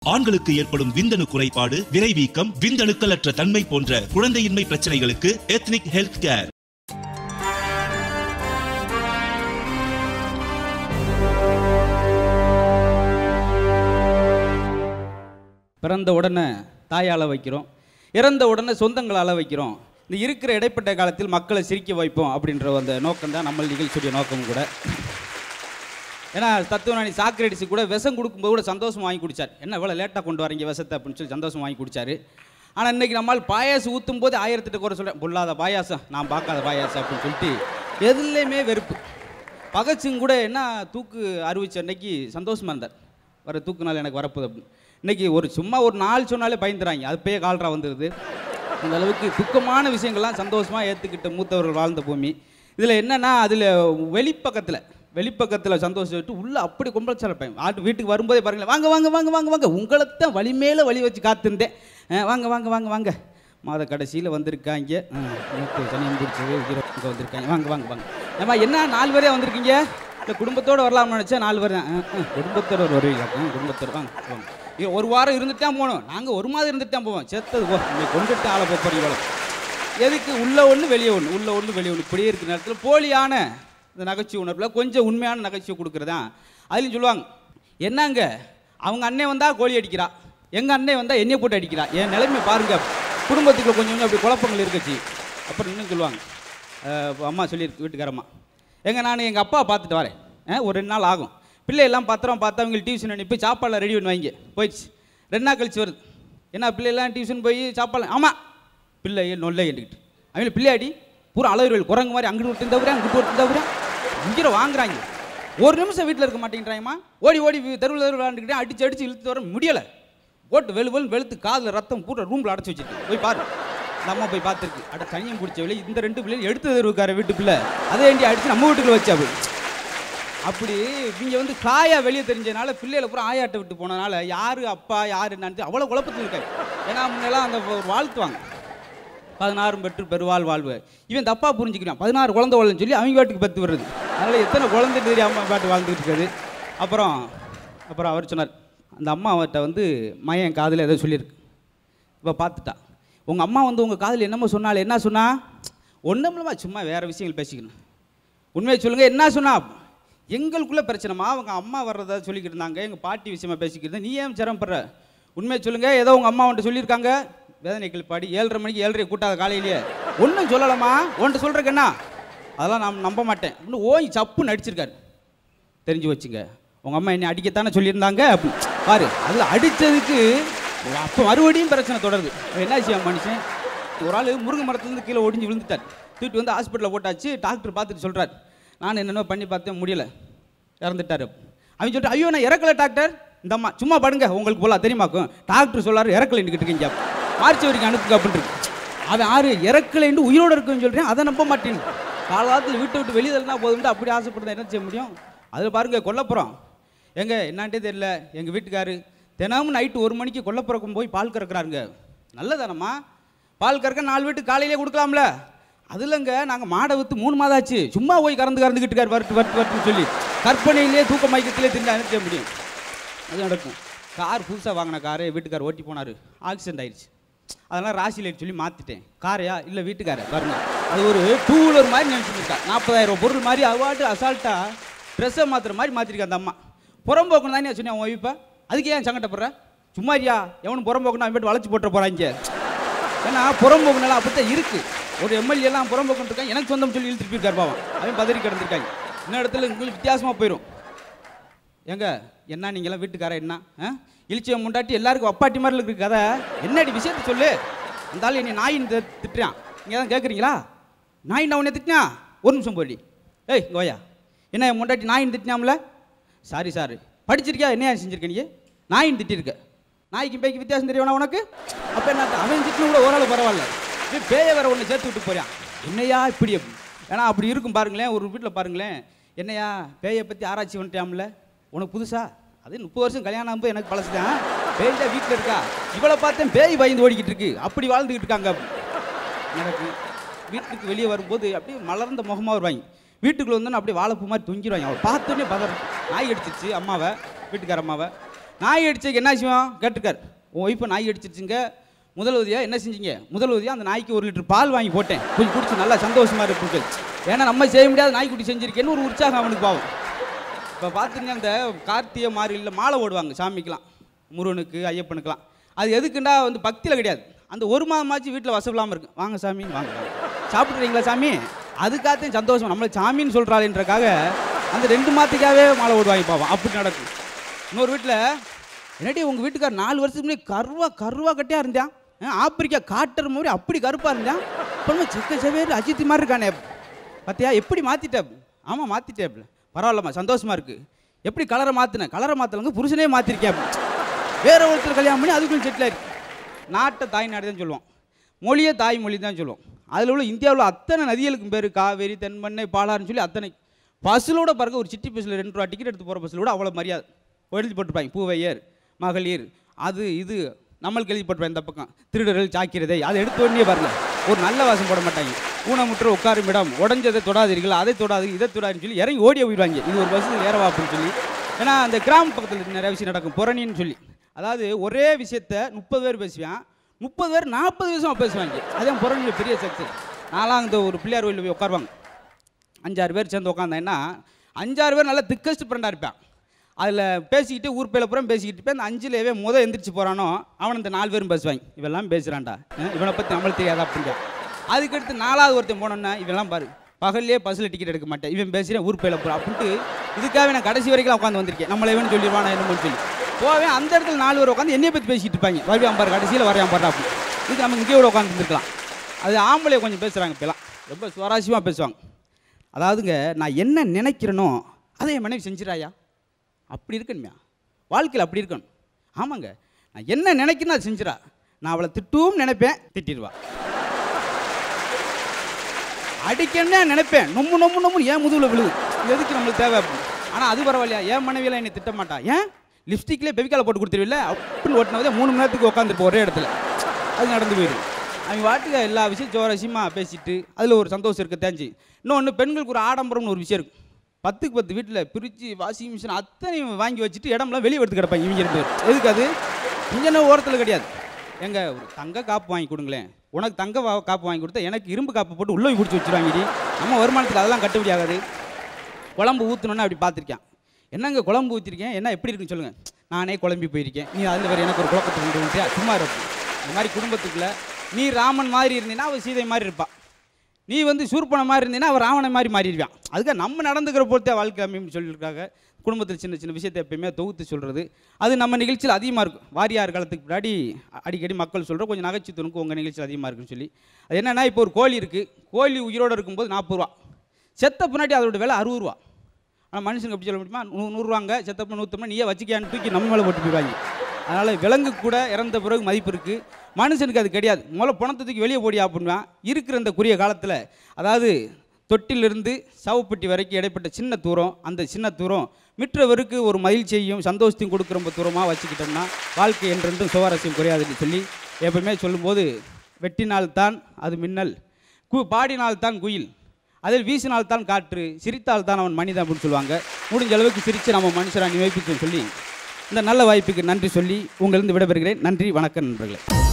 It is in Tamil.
ஆண்களுக்கு ஏற்படும் விந்தணு குறைபாடு விரைவீக்கம் விந்தணுக்களற்ற தன்மை போன்ற குழந்தையின்மை பிரச்சனைகளுக்கு எத்னிக் ஹெல்த் கேர் பிறந்த உடனே தாயால் வைக்கிறோம் இறந்த உடனே சொந்தங்களால் வைக்கிறோம் இந்த இருக்கிற இடைப்பட்ட காலத்தில் மக்களை சிரிக்க வைப்போம் அப்படின்ற அந்த நோக்கம் தான் நம்ம நிகழ்ச்சியுடைய நோக்கம் கூட ஏன்னா தத்துவநாணி சாக்ரேட்டிஸ் கூட விஷம் கொடுக்கும்போது கூட சந்தோஷம் வாங்கி குடிச்சார் என்ன இவ்வளோ லேட்டாக கொண்டு வரீங்க விஷத்தை அப்படின்னு சொல்லி சந்தோஷம் வாங்கி குடிச்சாரு ஆனால் இன்னைக்கு நம்மால் பாயாசம் ஊற்றும் போது ஆயிரத்தெட்டு குறை சொல்கிறேன் பொல்லாத பாயாசம் நான் பார்க்காத பாயாசம் அப்படின்னு சொல்லிட்டு எதுலேயுமே வெறுப்பு பகத்சிங் கூட என்ன தூக்கு அறிவிச்ச அன்னைக்கு சந்தோஷமா இருந்தார் வர தூக்கு நாள் எனக்கு வரப்போகுது அப்படின்னு இன்னைக்கு ஒரு சும்மா ஒரு நாள் சொன்னாலே பயந்துறாங்க அது பேய கால்ரா வந்துடுது அந்த அளவுக்கு துக்கமான விஷயங்கள்லாம் சந்தோஷமாக ஏற்றுக்கிட்ட மூத்தவர்கள் வாழ்ந்த பூமி இதில் என்னன்னா அதில் வெளிப்பக்கத்தில் வெளிப்பக்கத்தில் சந்தோஷம் விட்டு உள்ளே அப்படி கும்பல் இருப்பேன் ஆட்டு வீட்டுக்கு வரும்போதே பாருங்களேன் வாங்க வாங்க வாங்க வாங்க வாங்க உங்களை தான் வழி மேலே வழி வச்சு காத்திருந்தேன் அஹ் வாங்க வாங்க வாங்க வாங்க மாத கடைசியில் வந்திருக்காங்க நேற்று சனியம் பிடிச்சது இங்கே வந்திருக்காங்க வாங்க வாங்க வாங்க ஏம்மா என்ன நாலு பேரே வந்திருக்கீங்க இல்லை குடும்பத்தோடு வரலாம்னு நினச்சா நாலு பேர் தான் அஹ், அஹ், குடும்பத்தோட வருவீங்க அஹ், குடும்பத்தோட வாங்க வாங்க இது ஒரு வாரம் இருந்துட்டு தான் போகணும் நாங்கள் ஒரு மாதம் இருந்துட்டு தான் போவோம் செத்தது போ இன்னைக்கு கொண்டுட்டு ஆளை போகிறீங்க எதுக்கு உள்ள ஒன்று வெளியே ஒன்று உள்ள ஒன்று வெளியே ஒன்று இப்படியே இருக்கிற நேரத்தில் போலியான இந்த நகைச்சுவை உணர்வில் கொஞ்சம் உண்மையான நகைச்சுவை கொடுக்குறதா அதுலையும் சொல்லுவாங்க என்னங்க அவங்க அண்ணன் வந்தால் கோழி அடிக்கிறா எங்கள் அண்ணன் வந்தால் எண்ணெய் போட்டு அடிக்கிறா என் நிலைமை பாருங்க குடும்பத்துக்குள்ள கொஞ்சம் கொஞ்சம் அப்படி குழப்பங்கள் இருக்குச்சு அப்புறம் இன்னும் சொல்லுவாங்க அஹ் அம்மா சொல்லியிருக்கு வீட்டுக்காரம்மா எங்க நான் எங்கள் அப்பா பார்த்துட்டு வரேன் அஹ் ஒரு ரெண்டு நாள் ஆகும் பிள்ளை எல்லாம் பத்திரம் பார்த்து அவங்க டியூஷன் அனுப்பி சாப்பாடுலாம் ரெடி பண்ணி வைங்க போயிடுச்சு ரெண்டு நாள் கழிச்சு வருது என்ன பிள்ளைலாம் டியூஷன் போய் சாப்பாடு ஆமாம் பிள்ளை நொல்லை எண்டுக்கிட்டு அவங்க பிள்ளையாடி பூரா அளவுகள் குரங்கு மாதிரி அங்கிட்டு ஒருத்தன் தவிர அங்கிட்டு ஒருத்தன் தவிர இங்கிற வாங்குறாங்க ஒரு நிமிஷம் வீட்டில் இருக்க மாட்டேங்கிறாங்கம்மா ஓடி ஓடி தெருவில் தெருவில் விளாண்டுக்கிட்டே அடிச்சு அடிச்சு இழுத்து வர முடியலை போட்டு வெளு வெளு வெளுத்து காதில் ரத்தம் பூரா ரூமில் அடைச்சி வச்சுட்டு போய் பாரு இந்த அம்மா போய் பார்த்துருக்கு அட தனியம் பிடிச்ச விலை இந்த ரெண்டு பிள்ளைகள் எடுத்து தருவாரு வீட்டு பிள்ளை அதே ஏண்டி அடிச்சு நம்ம வீட்டுக்குள்ள வச்சா போய் அப்படி இவங்க வந்து காயா வெளியே தெரிஞ்சதுனால பிள்ளைகளை பூரா ஆயாட்ட விட்டு போனனால யாரு அப்பா யாரு என்னன்னு அவ்வளோ குழப்பத்தில் இருக்காங்க ஏன்னா முன்னெல்லாம் அந்த ஒரு வாழ்த்துவாங்க பதினாறும் பெற்று பெருவாள் வாழ்வு இவன் தப்பா புரிஞ்சுக்கிறான் பதினாறு குழந்தை வாழ்ன்னு சொல்லி அவங்க வீட்டுக்கு பத்து வருது அதனால எத்தனை குழந்தை தெரியாம பாட்டு வாழ்ந்துட்டு இருக்காது அப்புறம் அப்புறம் அவர் சொன்னார் அந்த அம்மா அவர்கிட்ட வந்து மயன் காதில் ஏதோ சொல்லியிருக்கு இப்போ பார்த்துட்டா உங்கள் அம்மா வந்து உங்கள் காதில் என்னமோ சொன்னாலே என்ன சொன்னா ஒன்றும் சும்மா வேறு விஷயங்கள் பேசிக்கணும் உண்மையை சொல்லுங்கள் என்ன சொன்னா எங்களுக்குள்ள பிரச்சனைமா அவங்க அம்மா வர்றதா சொல்லிக்கிட்டு இருந்தாங்க எங்கள் பாட்டி விஷயமா பேசிக்கிட்டு இருந்தா, நீ ஏன் சிரமப்படுற உண்மையை சொல்லுங்கள் ஏதோ உங்கள் அம்மா வந்துட்டு சொல்லியிருக்காங்க வேதனைகள் பாடி ஏழரை மணிக்கு ஏழரை கூட்டாத காலையிலேயே ஒன்றும் சொல்லலாமா உன்ட்டு சொல்கிறக்கு என்ன அதெல்லாம் நான் நம்ப மாட்டேன் இன்னும் ஓய் சப்பு நடிச்சிருக்காரு தெரிஞ்சு வச்சுங்க உங்கள் அம்மா என்னை அடிக்கத்தானே சொல்லியிருந்தாங்க அப்படி பாரு அதில் அடித்ததுக்கு அப்போ மறுபடியும் பிரச்சனை தொடருது அவன் என்ன செய்ய மனுஷன் ஒரு ஆள் முருங்கை மரத்துலேருந்து கீழே ஒடிஞ்சு விழுந்துட்டார் தூக்கிட்டு வந்து ஹாஸ்பிட்டலில் போட்டாச்சு டாக்டர் பார்த்துட்டு சொல்கிறார் நான் என்னென்ன பண்ணி பார்த்தேன் முடியல இறந்துட்டார் அவன் சொல்லிட்டு ஐயோ நான் இறக்கல டாக்டர் இந்த அம்மா சும்மா படுங்க உங்களுக்கு போலாம் தெரியுமாக்கும் டாக்டர் சொல்லாரு இறக்கலைன்னு இருக்கீங்க மார்ச் வரைக்கும் அனுப்புங்க அப்படின்ட்டு அவன் ஆறு இறக்கலைன்னு உயிரோடு இருக்குன்னு சொல்கிறேன் அதை நம்ப மாட்டேன் காலத்தில் வீட்டை விட்டு வெளியே தான் போதும்ட்டு அப்படி ஆசைப்படுறதா என்ன செய்ய முடியும் அதில் பாருங்க கொல்லப்புறம் எங்க என்னான்ட்டே தெரியல எங்கள் வீட்டுக்காரு தினமும் நைட்டு ஒரு மணிக்கு கொல்லப்புறக்கும் போய் பால் கறக்குறாருங்க நல்லதானம்மா பால் கறக்க நாலு வீட்டுக்கு காலையிலே கொடுக்கலாம்ல அது இல்லைங்க நாங்கள் மாடை விற்று மூணு மாதம் ஆச்சு சும்மா போய் கறந்து கறந்துக்கிட்டு இருக்காரு வரட்டு வரட்டு வரட்டுன்னு சொல்லி கற்பனையிலே தூக்க மயக்கத்திலே தெரிஞ்சு அனுப்பிய முடியும் அது நடக்கும் கார் புதுசாக வாங்கின காரு வீட்டுக்கார் ஓட்டி போனார் ஆக்சிடென்ட் ஆயிடுச்சு அதெல்லாம் ராசி லைட் சொல்லி மாற்றிட்டேன் காரையா இல்லை வீட்டுக்கார பாருங்க அது ஒரு டூ வீலர் மாதிரி நினச்சிருக்கா நாற்பதாயிரம் ரூபாய் பொருள் மாதிரி அவாட்டு அசால்ட்டாக ட்ரெஸ்ஸை மாற்றுற மாதிரி மாற்றிருக்கா அந்த அம்மா புறம்போக்கணும் தானே சொன்னேன் உன் ஒய்ஃபை அதுக்கு ஏன் சங்கடப்படுற சும்மாரியா எவனும் புறம்போக்கணும் அவன் போய்ட்டு வளைச்சு போட்டுற போகிறாங்க ஏன்னா புறம்போக்குனால அப்படித்தான் இருக்கு ஒரு எம்எல்ஏ எல்லாம் புறம்போக்கு இருக்காங்க எனக்கு சொந்தம் சொல்லி இழுத்துட்டு போயிருக்காரு பாவம் அவன் பதறி கிடந்திருக்காங்க இன்னும் இடத்துல உங்களுக்கு வித்தியாசமாக போயிடும் ஏங்க என்ன நீங்களாம் வீட்டுக்கார என்ன ஆ? இழிச்சிய முண்டாட்டி எல்லாருக்கும் அப்பாட்டி மாதிரி இருக்கு கதை என்னடி விஷயத்த சொல்லு அந்த ஆள் என்னை நாயின் தி- திட்டுறான் நீங்கள் தான் கேட்குறீங்களா நாயின் உன்னை திட்டினா ஒரு நிமிஷம் போடி ஏய் இங்க வாயா என்ன என் முண்டாட்டி நாயின் திட்டினாம்ல சாரி சார் படிச்சிருக்கியா என்ன செஞ்சிருக்க நீ நாயின் திட்டிருக்க நாய்க்கு பேய்க்கு வித்தியாசம் தெரியணும் உனக்கு அப்போ என்ன அவன் திட்டின கூட ஓரளவு பரவாயில்ல இது பேய வேற ஒன்று சேர்த்து விட்டு போறான் என்னையா இப்படி அப்படி? ஏன்னா அப்படி இருக்கும் பாருங்களேன் ஒரு வீட்டில் பாருங்களேன் என்னையா பேயை பற்றி ஆராய்ச்சி பண்ணிட்டாம்ல உனக்கு புதுசா அது முப்பது வருஷம் கல்யாணம் ஆகும்போது எனக்கு பழசுதான் பேய் தான் வீட்டில் இருக்கா இவளை பார்த்தேன் பேய் பயந்து ஓடிக்கிட்டு இருக்கு அப்படி வாழ்ந்துக்கிட்டு இருக்காங்க எனக்கு வீட்டுக்கு வெளியே வரும்போது அப்படியே மலர்ந்த முகமாக வருவாங்க வீட்டுக்குள்ள வந்தோன்னு அப்படியே வாழைப்பூ மாதிரி தொங்கிடுவாங்க அவள் பார்த்தோன்னே பதற நாய் அடிச்சிருச்சு அம்மாவை வீட்டுக்கார அம்மாவை நாய் அடிச்சதுக்கு என்ன செய்வோம் கேட்டிருக்கார் உன் ஒய்ஃபை நாய் அடிச்சிருச்சுங்க முதல் உதவியா என்ன செஞ்சீங்க முதல் உதவியா அந்த நாய்க்கு ஒரு லிட்டர் பால் வாங்கி போட்டேன் கொஞ்சம் குடிச்சு நல்லா சந்தோஷமா இருக்கு ஏன்னா நம்ம செய்ய முடியாத நாய்க்குட்டி செஞ்சிருக்கேன்னு ஒரு உற்சாகம் அவனுக்கு பாவம் இப்போ பார்த்துங்க அந்த கார்த்திகை மாரியில் மாலை ஓடுவாங்க சாமிக்கெலாம் முருகனுக்கு ஐயப்பனுக்கெலாம் அது எதுக்குண்டா வந்து பக்தியில் கிடையாது அந்த ஒரு மாதமாச்சு வீட்டில் வசப்படாமல் இருக்கு வாங்க சாமி வாங்க வாங்க. சாப்பிட்றீங்களா சாமி அதுக்காகத்தையும் சந்தோஷம் நம்மளை சாமின்னு சொல்கிறாளேன்றக்காக அந்த ரெண்டு மாதத்துக்காகவே மாலை ஓடுவாங்க பாவம் அப்படி நடக்கும் இன்னொரு வீட்டில் என்னடி உங்கள் வீட்டுக்கார் நாலு வருஷத்துக்கு முன்னாடி கருவா கருவா கட்டியாக இருந்தான் ஆ, ஆப்பிரிக்கா காட்டுற மாதிரி அப்படி கருப்பாக இருந்தான் அப்புறமா செக்க செவேர் அஜித் மாதிரி இருக்கானே பார்த்தியா எப்படி மாற்றிட்டேன் ஆமாம் மாற்றிட்டேன் பரவாயில்லம்மா சந்தோஷமா இருக்கு எப்படி கலரை மாற்றினேன் கலரை மாற்றலங்க புருஷனே மாற்றிருக்கேன் வேற ஒருத்தர் கல்யாணம் பண்ணி அதுக்குள்ள செட்டில் ஆயிருக்கு நாட்டை தாய்நாடு தான் சொல்லுவோம் மொழியை தாய்மொழி தான் சொல்லுவோம் அதில் உள்ள இந்தியாவில் அத்தனை நதிகளுக்கும் பேர் காவேரி தென்மண்ணை பாலாறுன்னு சொல்லி அத்தனை பஸ்ஸிலோட பாருங்க ஒரு சிட்டி பஸ்ஸில் ரெண்டு ரூபா டிக்கெட் எடுத்து போகிற பஸ்ஸில் கூட அவ்வளோ மரியாதை எழுதி போட்டிருப்பாங்க பூவையர் மகளிர் அது இது நம்மளுக்கு எழுதி போட்டிருப்பாங்க இந்த பக்கம் திருடர்கள் சாக்கிறதை அதை எடுத்த உடனே பாருங்க ஒரு நல்ல வாசம் போட மாட்டாங்க ஊனமுற்ற உட்காரும் இடம் உடஞ்சதை தொடாதீர்கள் அதை தொடாது இதை தொடாதுன்னு சொல்லி இறங்கி ஓடி போயிடுவாங்க இது ஒரு பஸ் ஏறவா அப்படின்னு சொல்லி ஏன்னா அந்த கிராம பக்கத்தில் நிறைய விஷயம் நடக்கும் புறணின்னு சொல்லி அதாவது ஒரே விஷயத்த முப்பது பேர் பேசுவான் முப்பது பேர் நாற்பது விஷயம் பேசுவாங்க அதான் புறணியில் பெரிய சக்தி நான்லாம் அந்த ஒரு பிள்ளையார் கோயிலில் போய் உட்காருவாங்க அஞ்சாறு பேர் சேர்ந்து உட்காந்தேன்னா அஞ்சாறு பேர் நல்லா திக்கஸ்ட் ஃப்ரெண்டாக இருப்பான் அதில் பேசிக்கிட்டு ஊர் பேல புறம் பேசிக்கிட்டு இருப்பேன் அந்த அஞ்சுலேயே முத எந்திரிச்சு போகிறானோ அவன் இந்த நாலு பேரும் பேசுவாங்க இவெல்லாம் பேசுகிறான்டா அஹ் இவனை பற்றி நம்மளுக்கு தெரியாதா அப்படிங்க அதுக்கடுத்து நாலாவது ஒருத்தன் போனோன்னா இவெல்லாம் பாரு பகல்லே பஸ்ஸில் டிக்கெட் எடுக்க மாட்டேன் இவன் பேசுகிறேன் ஊர் பேல புறம் அப்படின்ட்டு இதுக்காக நான் கடைசி வரைக்கும் உட்காந்து வந்திருக்கேன் நம்மளை இவன் சொல்லிடுவான் நான் என்னமோ சொல்லி போவேன் அந்த இடத்துல நாலு பேர் உட்காந்து என்னைய பற்றி பேசிக்கிட்டு இருப்பாங்க வருவான் பாரு கடைசியில் வரையான் பாரு அப்படி இது நம்ம இங்கே கூட உட்காந்துருக்கலாம் அது ஆம்பளை கொஞ்சம் பேசுகிறாங்க இப்போலாம் ரொம்ப சுவாரஸ்யமாக பேசுவாங்க அதாவதுங்க நான் என்ன நினைக்கிறேனோ அதை என் மனைவி செஞ்சிடாயா அப்படி இருக்கணுமியா வாழ்க்கையில் அப்படி இருக்கணும் ஆமாங்க நான் என்ன நினைக்கிறேனோ அதை செஞ்சிடா நான் அவளை திட்டவும் நினைப்பேன் திட்டிடுவா அடிக்கணும்னே நினைப்பேன் நொம்மு நொம்மு நொம்மு ஏன் முதுகுல விழுது இது எதுக்கு நம்மளுக்கு தேவை அப்படின்னு ஆனால் அது பரவாயில்லையா ஏன் மனைவியெல்லாம் என்னை திட்ட மாட்டா ஏன் லிப்ஸ்டிக்லேயே பெவிக்கால போட்டு கொடுத்துருவில்ல அப்படின்னு ஓட்டினதே மூணு மணி நேரத்துக்கு உட்காந்துருப்போம் ஒரே இடத்துல அது நடந்து போயிடும் அவங்க வாட்டுக்கு எல்லா விஷயம் ஜோரசியமாக பேசிட்டு அதில் ஒரு சந்தோஷம் இருக்க தேஞ்சி இன்னொன்று பெண்களுக்கு ஒரு ஆடம்பரம்னு ஒரு விஷயம் இருக்கு பத்துக்கு பத்து வீட்டில் பிரித்து வாஷிங் மிஷின் அத்தனையும் வாங்கி வச்சுட்டு இடம்லாம் வெளியே எடுத்து கிடப்பாங்க இவங்க ரெண்டு பேர் எதுக்கு அது இங்கே ஓரத்தில் கிடையாது எங்க ஒரு தங்க காப்பு வாங்கி கொடுங்களேன் உனக்கு தங்க வா- காப்பு வாங்கி கொடுத்தா எனக்கு இரும்பு காப்பு போட்டு உள்ளே பிடிச்சி வச்சிருவாங்கடி நம்ம வருமானத்துக்கு அதெல்லாம் கட்டுப்படி ஆகாது குழம்பு ஊற்றணுன்னு அப்படி பார்த்துருக்கேன் என்னங்க குழம்பு ஊற்றிருக்கேன் என்ன எப்படி இருக்குன்னு சொல்லுங்கள் நானே குழம்பி போயிருக்கேன் நீ அதில் வேறு எனக்கு ஒரு குழப்பத்தை கொண்டு வந்துட்டியா சும்மா இருக்கும் இந்த மாதிரி குடும்பத்துக்குள்ள நீ ராமன் மாதிரி இருந்தீன்னா அவள் சீதை மாதிரி இருப்பா நீ வந்து சூர்பனை மாதிரி இருந்தீன்னா அவன் ராவணை மாதிரி மாறிடுவான் அதுக்காக நம்ம நடந்துக்கிற பொறுத்தே வாழ்க்கை அமையும் சொல்லியிருக்காங்க குடும்பத்தில் சின்ன சின்ன விஷயத்தை எப்பயுமே தொகுத்து சொல்கிறது அது நம்ம நிகழ்ச்சியில் அதிகமாக இருக்கும் வாரியார் காலத்துக்கு முன்னாடி அடிக்கடி மக்கள் சொல்கிற கொஞ்சம் நகைச்சுத்துணுக்கு உங்கள் நிகழ்ச்சியில் அதிகமாக இருக்குன்னு சொல்லி அது என்னென்னா இப்போ ஒரு கோழி இருக்குது கோழி உயிரோடு இருக்கும்போது நாற்பது ரூபா செத்த பின்னாடி அதோட விலை அறுபது ரூபா ஆனால் மனுஷனுக்கு எப்படி சொல்ல முடியுமா நூ நூறுரூவாங்க செத்தப்ப நூற்றம்பது நீயே வச்சுக்கியான்னு தூக்கி நம்ம மேலே போட்டு போயிடுவாங்க அதனால் விலங்கு கூட இறந்த பிறகு மதிப்பு இருக்குது மனுஷனுக்கு அது கிடையாது முதல்ல பணத்தை தூக்கி வெளியே போடியா அப்படின்வான் இருக்கிற இந்த குறுகிய காலத்தில் அதாவது தொட்டிலிருந்து சவப்பெட்டி வரைக்கும் இடைப்பட்ட சின்ன தூரம் அந்த சின்ன தூரம் மிற்றவருக்கு ஒரு மகிழ்ச்சியையும் சந்தோஷத்தையும் கொடுக்குற ரொம்ப தூரமாக வச்சுக்கிட்டோம்னா வாழ்க்கை என்றென்றும் சுவாரஸ்யம் குறையாதுன்னு சொல்லி எப்பவுமே சொல்லும்போது வெட்டினால்தான் அது மின்னல் கு பாடினால்தான் குயில் அதில் வீசினால்தான் காற்று சிரித்தால் தான் அவன் மனிதன் அப்படின்னு சொல்லுவாங்க முடிஞ்ச அளவுக்கு சிரித்து நம்ம மனுஷராக நிவைப்பிக்கும் சொல்லி இந்த நல்ல வாய்ப்புக்கு நன்றி சொல்லி உங்களிருந்து விடைபெறுகிறேன் நன்றி வணக்கம் நண்பர்களே